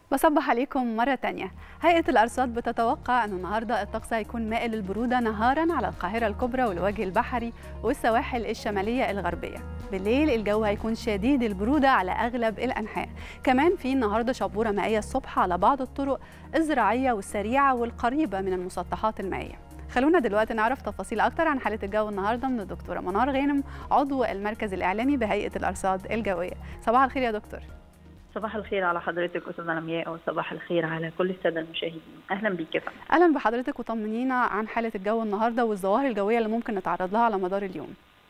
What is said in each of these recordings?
بصبح عليكم مرة تانية هيئة الأرصاد بتتوقع أن النهاردة الطقس هيكون مائل للبرودة نهارا على القاهرة الكبرى والوجه البحري والسواحل الشمالية الغربية بالليل الجو هيكون شديد البرودة على أغلب الأنحاء كمان في النهاردة شبورة مائية الصبح على بعض الطرق الزراعية والسريعة والقريبة من المسطحات المائية خلونا دلوقتي نعرف تفاصيل أكتر عن حالة الجو النهاردة من الدكتورة منار غانم عضو المركز الإعلامي بهيئة الأرصاد الجوية صباح الخير يا دكتور صباح الخير على حضرتك استاذه لمياء وصباح الخير على كل الساده المشاهدين اهلا بيك يا فندم اهلا بحضرتك وطمنينا عن حاله الجو النهارده والظواهر الجويه اللي ممكن نتعرض لها على مدار اليوم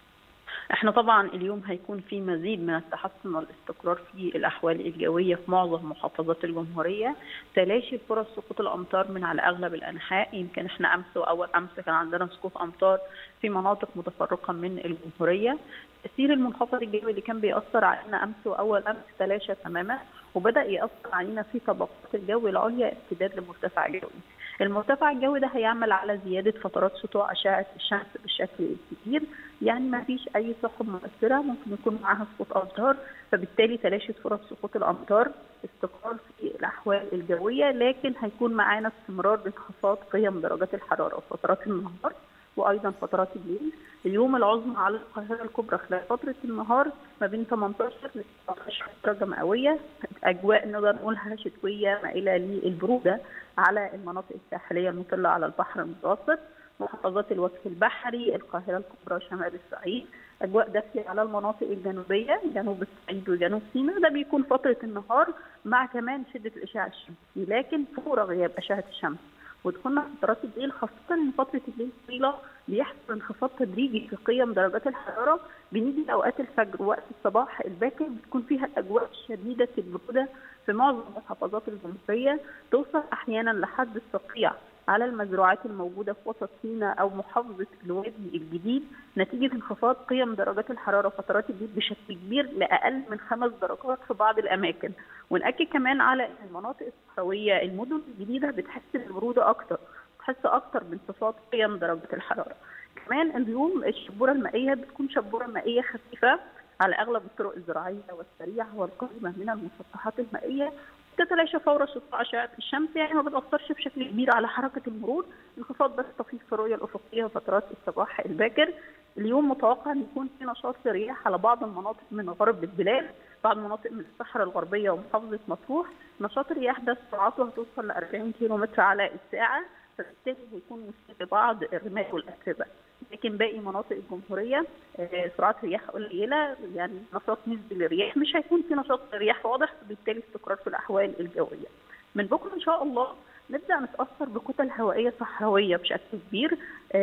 احنا طبعا اليوم هيكون في مزيد من التحسن والاستقرار في الاحوال الجويه في معظم محافظات الجمهوريه تلاشي فرص سقوط الامطار من على اغلب الانحاء يمكن احنا امس واول امس كان عندنا سقوط امطار في مناطق متفرقه من الجمهوريه تاثير المنخفض الجوي اللي كان بيأثر علينا امس واول امس تلاشى تماما وبدا يأثر علينا في طبقات الجو العليا امتداد لمرتفع جوي. المرتفع الجوي ده هيعمل على زياده فترات سطوع اشعه الشمس بالشكل الكبير يعني ما فيش اي سحب مؤثره ممكن يكون معاها سقوط امطار فبالتالي تلاشت فرص سقوط الامطار استقرار في الاحوال الجويه لكن هيكون معانا استمرار بانخفاض قيم درجات الحراره وفترات النهار وايضا فترات الليل اليوم العظمى على القاهره الكبرى خلال فتره النهار ما بين 18 ل 19 درجه مئويه اجواء نقدر نقولها شتويه مائله للبروده على المناطق الساحليه المطله على البحر المتوسط محافظات الوجه البحري القاهره الكبرى شمال الصعيد اجواء دافيه على المناطق الجنوبيه جنوب الصعيد وجنوب سيناء ده بيكون فتره النهار مع كمان شده الاشعاع الشمسي لكن فور غياب اشعه الشمس ودخولنا في فترات الليل خاصة إن فترة الليل طويلة بيحصل انخفاض تدريجي في قيم درجات الحرارة بنيجي أوقات الفجر ووقت الصباح الباكر بتكون فيها الأجواء شديدة البرودة في معظم محافظات الجمهورية توصل أحيانا لحد الصقيع على المزروعات الموجودة في وسط سيناء أو محافظة الوادي الجديد نتيجة انخفاض قيم درجات الحرارة فترات الليل بشكل كبير لأقل من خمس درجات في بعض الأماكن ونأكد كمان على أن المناطق الصحراوية المدن الجديدة بتحس بالبرودة أكتر بتحس أكتر بانخفاض قيم درجة الحرارة كمان اليوم الشبورة المائية بتكون شبورة مائية خفيفة على أغلب الطرق الزراعية والسريعة والقريبة من المسطحات المائية تتلاشى فور سطوع اشعه الشمس يعني ما بتاثرش بشكل كبير على حركه المرور انخفاض بس طفيف في الرؤيه الافقيه فترات الصباح الباكر اليوم متوقع ان يكون في نشاط رياح على بعض المناطق من غرب البلاد بعض المناطق من الصحراء الغربيه ومحافظه مطروح نشاط الرياح ده سرعته هتوصل ل 40 كيلو متر على الساعه فبالتالي هيكون مثير لبعض الرمال والاتربه لكن باقي مناطق الجمهوريه سرعات رياح قليله يعني نشاط نسبي للرياح مش هيكون في نشاط رياح واضح وبالتالي استقرار في الاحوال الجويه. من بكره ان شاء الله نبدا نتاثر بكتل هوائيه صحراويه بشكل كبير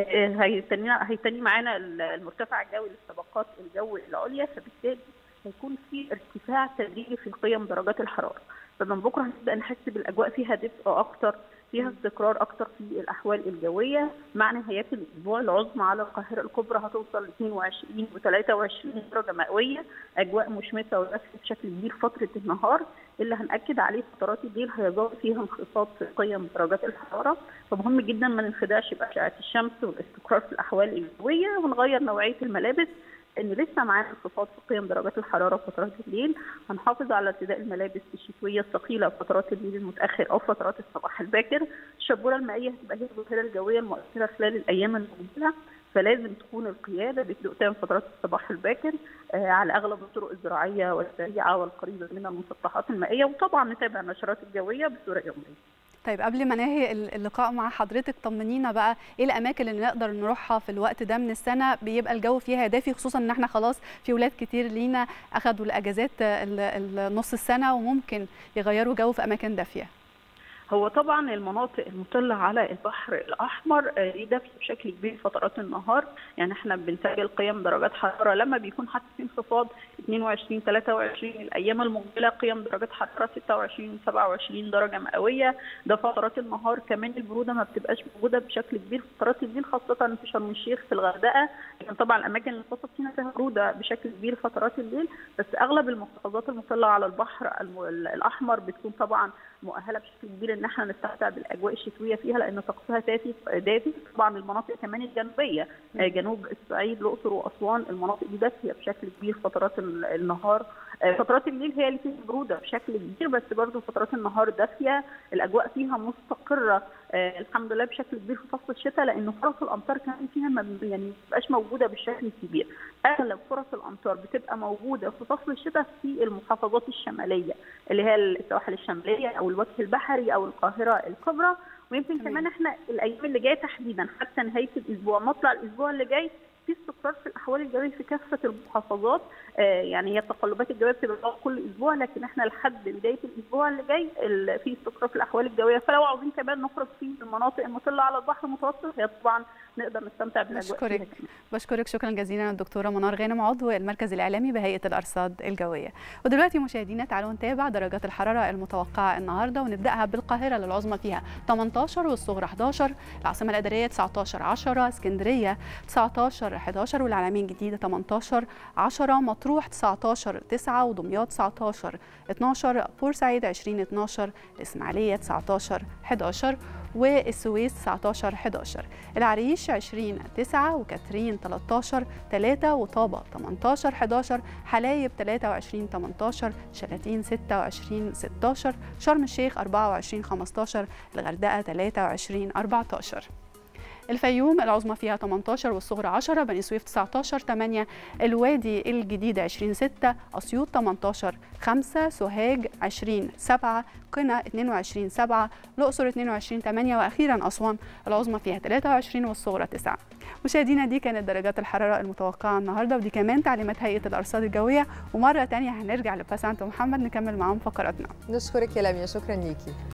هيتني هيتني معانا المرتفع الجوي للطبقات الجو العليا فبالتالي هيكون في ارتفاع تدريجي في قيم درجات الحراره فمن بكره هنبدا نحس بالاجواء فيها دفء اكتر فيها استقرار اكتر في الاحوال الجويه مع نهايات الاسبوع العظمى على القاهره الكبرى هتوصل ل 22 و 23 درجه مئويه اجواء مشمسه ودافيه بشكل كبير فتره النهار اللي هنأكد عليه فترات الليل هيظل فيها انخفاض في قيم درجات الحراره فمهم جدا ما ننخدعش باشعه الشمس والاستقرار في الاحوال الجويه ونغير نوعيه الملابس ان لسه معانا انخفاض في قيم درجات الحراره فترات الليل هنحافظ على ارتداء الملابس الشتويه الثقيله فترات الليل المتاخر او فترات الصباح الباكر الشبوره المائيه هتبقى هي الظاهره الجويه المؤثره خلال الايام المقبله فلازم تكون القياده بتقدم فترات الصباح الباكر آه على اغلب الطرق الزراعيه والسريعه والقريبه من المسطحات المائيه وطبعا نتابع النشرات الجويه بصوره يوميه. طيب قبل ما ننهي اللقاء مع حضرتك طمنينا بقى ايه الاماكن اللي نقدر نروحها في الوقت ده من السنه بيبقى الجو فيها دافي خصوصا ان احنا خلاص في ولاد كتير لينا اخذوا الاجازات نص السنه وممكن يغيروا جو في اماكن دافيه هو طبعا المناطق المطلة على البحر الأحمر دي دافية بشكل كبير فترات النهار يعني احنا بنسجل قيم درجات حرارة لما بيكون حتى في انخفاض 22 23 الأيام المقبلة قيم درجات حرارة 26 27 درجة مئوية ده فترات النهار كمان البرودة ما بتبقاش موجودة بشكل كبير فترات الليل خاصة في شرم الشيخ في الغردقة لكن طبعا الأماكن اللي وسط فيها فيها برودة بشكل كبير فترات الليل بس أغلب المحافظات المطلة على البحر الأحمر بتكون طبعا مؤهله بشكل كبير ان احنا نستمتع بالاجواء الشتويه فيها لان طقسها دافي دافي طبعا المناطق كمان الجنوبيه جنوب الصعيد الاقصر واسوان المناطق دي دافيه بشكل كبير فترات النهار فترات الليل هي اللي فيها بروده بشكل كبير بس برضو فترات النهار دافيه الاجواء فيها مستقره الحمد لله بشكل كبير في فصل الشتاء لان فرص الامطار كمان فيها ما يعني ما بتبقاش موجوده بالشكل الكبير اغلب فرص الامطار بتبقى موجوده في فصل الشتاء في المحافظات الشماليه اللي هي السواحل الشماليه او الوجه البحري او القاهره الكبرى ويمكن كمان احنا الايام اللي جايه تحديدا حتى نهايه الاسبوع مطلع الاسبوع اللي جاي في استقرار في الاحوال الجويه في كافه المحافظات آه يعني هي التقلبات الجويه بتبقى كل اسبوع لكن احنا لحد بدايه الاسبوع اللي جاي في استقرار في الاحوال الجويه فلو عاوزين كمان نخرج في المناطق المطله على البحر المتوسط هي طبعا نقدر نستمتع بالاجواء بشكرك بشكرك شكرا جزيلا الدكتوره منار غانم عضو المركز الاعلامي بهيئه الارصاد الجويه ودلوقتي مشاهدينا تعالوا نتابع درجات الحراره المتوقعه النهارده ونبداها بالقاهره للعظمى فيها 18 والصغرى 11 العاصمه الاداريه 19 10 اسكندريه 19 11 والعلمين الجديده 18 10 مطروح 19 9 ودمياط 19 12 بورسعيد 20 12 الاسماعيليه 19 11 والسويس 19 11 العريش 20 9 وكاترين 13 3 وطابة 18 11 حلايب 23 18 شلاتين 26 16 شرم الشيخ 24 15 الغردقة 23 14 الفيوم العظمى فيها 18 والصغرى 10 بني سويف 19 8 الوادي الجديد 20 6 اسيوط 18 5 سوهاج 20 7 قنا 22 7 الاقصر 22 8 واخيرا اسوان العظمى فيها 23 والصغرى 9 مشاهدينا دي كانت درجات الحراره المتوقعه النهارده ودي كمان تعليمات هيئه الارصاد الجويه ومره ثانيه هنرجع لبسنت ومحمد نكمل معاهم فقراتنا نشكرك يا لميا شكرا ليكي